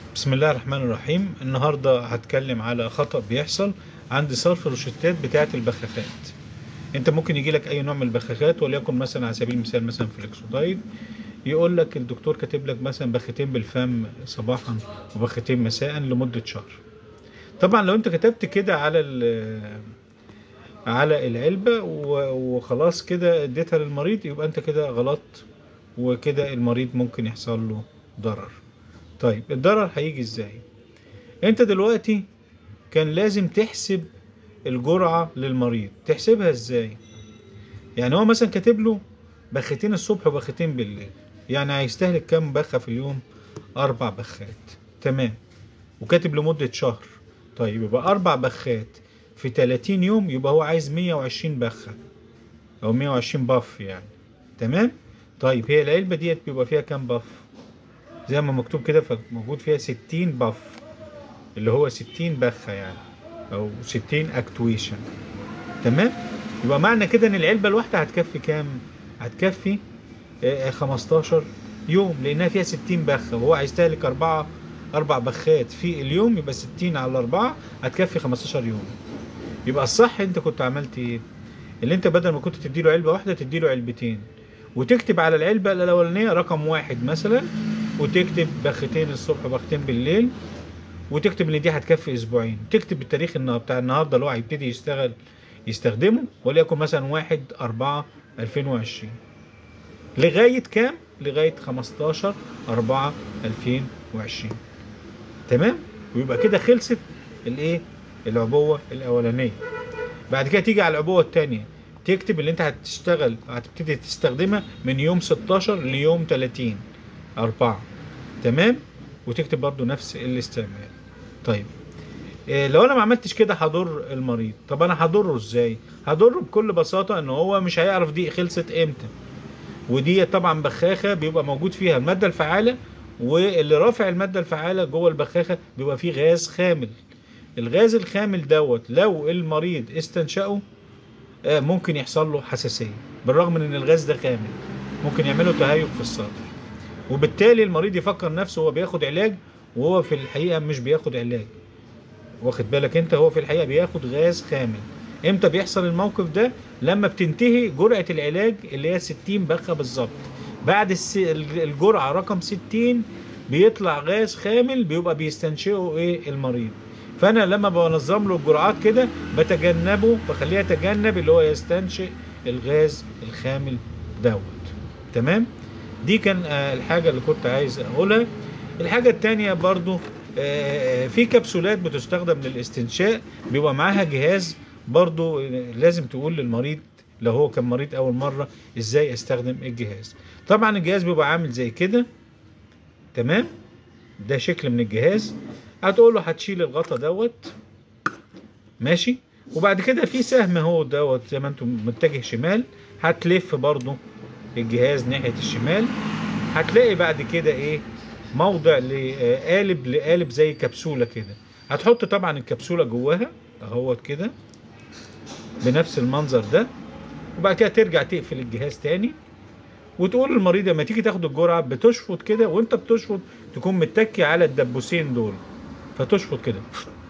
بسم الله الرحمن الرحيم النهاردة هتكلم على خطأ بيحصل عند صرف الروشتات بتاعة البخاخات انت ممكن يجي لك اي نوع من البخاخات وليكن مثلا على سبيل المثال مثلا فليكسودايد يقول لك الدكتور كاتب لك مثلا بختين بالفم صباحا وبختين مساء لمدة شهر طبعا لو انت كتبت كده على ال- على العلبة و- وخلاص كده اديتها للمريض يبقى انت كده غلط وكده المريض ممكن يحصل له ضرر طيب الضرر هيجي ازاي انت دلوقتي كان لازم تحسب الجرعة للمريض تحسبها ازاي يعني هو مثلا كاتب له بختين الصبح وبختين بالليل يعني هيستهلك كام بخة في اليوم اربع بخات تمام وكاتب لمدة شهر طيب يبقى اربع بخات في 30 يوم يبقى هو عايز 120 بخة او 120 باف يعني تمام طيب هي العلبة ديت بيبقى فيها كام باف زي ما مكتوب كده فموجود فيها 60 باف اللي هو 60 بخة يعني او 60 اكتويشن تمام يبقى معنى كده ان العلبة الواحدة هتكفي كام هتكفي آه، 15 يوم لانها فيها 60 بخة وهو هيستهلك اربعة اربع بخات في اليوم يبقى 60 على اربعة هتكفي 15 يوم يبقى الصح انت كنت عملت ايه اللي انت بدل ما كنت تديله علبة واحدة تديله علبتين وتكتب على العلبة الأولانية رقم واحد مثلا وتكتب بختين الصبح وبختين بالليل وتكتب ان دي هتكفي اسبوعين تكتب التاريخ النا- بتاع النهارده اللي هو هيبتدي يشتغل يستخدمه وليكن مثلا واحد أربعة 2020 لغاية كام؟ لغاية 15 4 2020 تمام؟ ويبقى كده خلصت الايه؟ العبوة الأولانية بعد كده تيجي على العبوة التانية تكتب اللي انت هتشتغل هتبتدي تستخدمها من يوم 16 ليوم 30 أربعة تمام وتكتب برضو نفس الاستعمال طيب إيه لو انا ما عملتش كده هضر المريض طب انا هضره ازاي هضره بكل بساطة ان هو مش هيعرف دي خلصت امتى ودي طبعا بخاخة بيبقى موجود فيها المادة الفعالة واللي رافع المادة الفعالة جوه البخاخة بيبقى فيه غاز خامل الغاز الخامل دوت لو المريض استنشقه آه، ممكن يحصل له حساسية بالرغم من ان الغاز ده خامل ممكن يعمله تهيج في الصدر وبالتالي المريض يفكر نفسه هو بياخد علاج وهو في الحقيقة مش بياخد علاج واخد بالك انت هو في الحقيقة بياخد غاز خامل امتى بيحصل الموقف ده لما بتنتهي جرعة العلاج اللي هي 60 بخة بالظبط بعد الس- الجرعة رقم 60 بيطلع غاز خامل بيبقى بيستنشقه ايه المريض فانا لما بنظم له الجرعات كده بتجنبه بخليه يتجنب اللي هو يستنشق الغاز الخامل دوت تمام دي كان آه، الحاجة اللي كنت عايز اقولها الحاجة التانية برضو آه، في كبسولات بتستخدم للاستنشاق بيبقى معاها جهاز برضو آه، لازم تقول للمريض لو هو كان مريض اول مرة ازاي استخدم الجهاز طبعا الجهاز بيبقى عامل زي كده تمام ده شكل من الجهاز هتقول له هتشيل الغطا دوت ماشي وبعد كده في سهم اهو دوت زي ما انتم متجه شمال هتلف برضو الجهاز ناحية الشمال هتلاقي بعد كده ايه موضع لقالب لقالب زي كبسولة كده هتحط طبعا الكبسولة جواها اهوت كده بنفس المنظر ده وبعد كده ترجع تقفل الجهاز تاني وتقول للمريض لما تيجي تاخد الجرعة بتشفط كده وانت بتشفط تكون متكي على الدبوسين دول فتشفط كده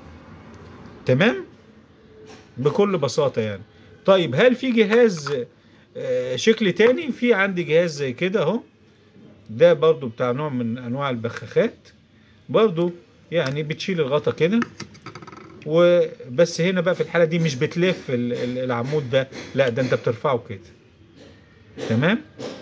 تمام بكل بساطة يعني طيب هل في جهاز آه، شكل تاني في عندي جهاز زي كده اهو ده برضو بتاع نوع من انواع البخاخات برضو يعني بتشيل الغطا كده وبس هنا بقى في الحالة دي مش بتلف ال- ال- العمود ده لا ده انت بترفعه كده تمام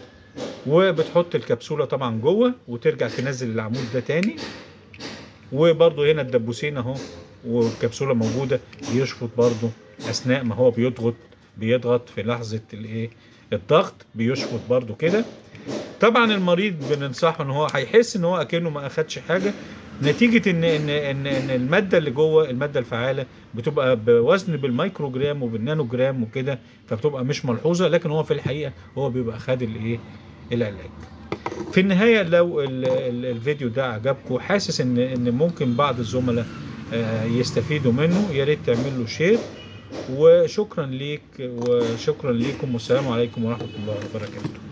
وبتحط الكبسولة طبعا جوه وترجع تنزل العمود ده تاني وبرضو هنا الدبوسين اهو والكبسولة موجودة بيشفط برضو اثناء ما هو بيضغط بيضغط في لحظة الايه الضغط بيشفط برضو كده طبعا المريض بننصحه ان هو هيحس ان هو اكنه ما اخدش حاجة نتيجة ان ان ان, إن المادة اللي جوه المادة الفعالة بتبقى بوزن بالمايكرو جرام وبالنانو جرام وكده فبتبقى مش ملحوظة لكن هو في الحقيقة هو بيبقى خد الايه العلاج في النهاية لو ال- ال- الفيديو ده عجبكم حاسس ان ان ممكن بعض الزملاء آه، يستفيدوا منه يا ريت تعمل له شير وشكرا ليك وشكرا ليكم والسلام عليكم ورحمة الله وبركاته